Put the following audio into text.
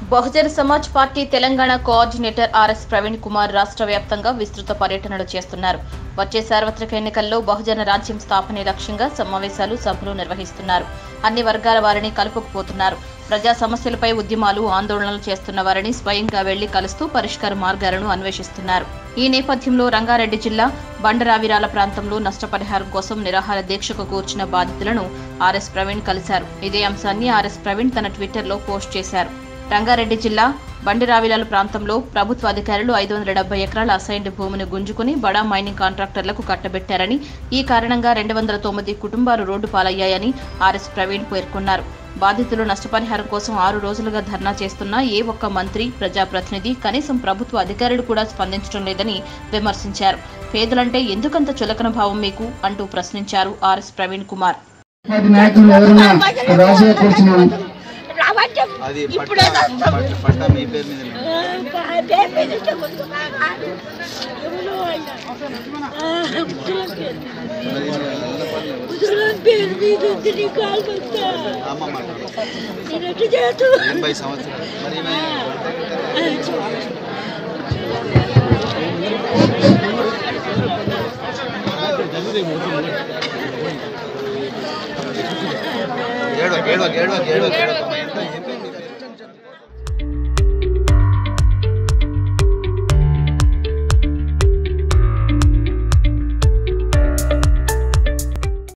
బహుజన Samaj party Telangana coordinator RS Praveen Kumar రాష్ట్ర వ్యాప్తంగా విస్తృత పర్యటనలు చేస్తున్నారు వచ్చే సార్వత్రిక ఎన్నికల్లో బహుజన రాజ్యం స్థాపనే లక్ష్యంగా సమావేశాలు సభలు నిర్వహిస్తున్నారు అన్ని వర్గాల వారిని కలుపుకుపోతున్నారు ప్రజా సమస్యలపై ఉద్యమాలు ఆందోళనలు చేస్తున్న వారిని స్వయంగా వెళ్లి కలుస్తూ పరిష్కార మార్గాలను అన్వేషిస్తున్నారు ఈ నేపథ్యంలో రంగారెడ్డి జిల్లా బండరావిరాల ప్రాంతంలో నష్టపరిహారం కోసం నిరాహార దీక్షకు కూర్చున్న బాధితులను ఆర్ఎస్ ప్రవీణ్ కలిశారు ఇదే అంశాన్ని ఆర్ఎస్ ప్రవీణ్ తన ట్విట్టర్లో పోస్ట్ చేశారు రంగారెడ్డి జిల్లా బండిరావిలాల ప్రాంతంలో ప్రభుత్వ అధికారులు ఐదు వందల డెబ్బై ఎకరాల అసైన్డ్ భూమిని గుంజుకుని బడా మైనింగ్ కాంట్రాక్టర్లకు కట్టబెట్టారని ఈ కారణంగా రెండు వందల తొమ్మిది కుటుంబాలు రోడ్డు పాలయ్యాయని ఆర్ఎస్ ప్రవీణ్ పేర్కొన్నారు బాధితులు నష్టపరిహారం కోసం ఆరు రోజులుగా ధర్నా చేస్తున్నా ఏ ఒక్క మంత్రి ప్రజాప్రతినిధి కనీసం ప్రభుత్వ అధికారులు కూడా స్పందించడం లేదని విమర్శించారు పేదలంటే ఎందుకంత చులకన భావం మీకు అంటూ ప్రశ్నించారు ఆర్ఎస్ ప్రవీణ్ కుమార్ పార్టీ నాయకులు ఎవరైనా రాజుగా కూర్చున్నాం రావచ్చ అది ఇప్పుడే పట్ట పట్ట పట్ట మీ పేరు మీద ఉంది. పేరు మీద ఉంటే ముందు కాదు. ఎవరో ఆయన. ఆ, ముసలోని పేరు. మరి అల్లపల్లి ఎవరు? ముసలోని పేరు మీద ఉంది నీ కాలు వస్తా. అమ్మమ్మ నేను ఎట్లా చేస్తూ ఎనభై సంవత్సరాలు మరి ఈమె ఏడవ ఏడవ ఏడవ ఏడవ ఏడవ మా ఇంట్లో ఏం లేదు.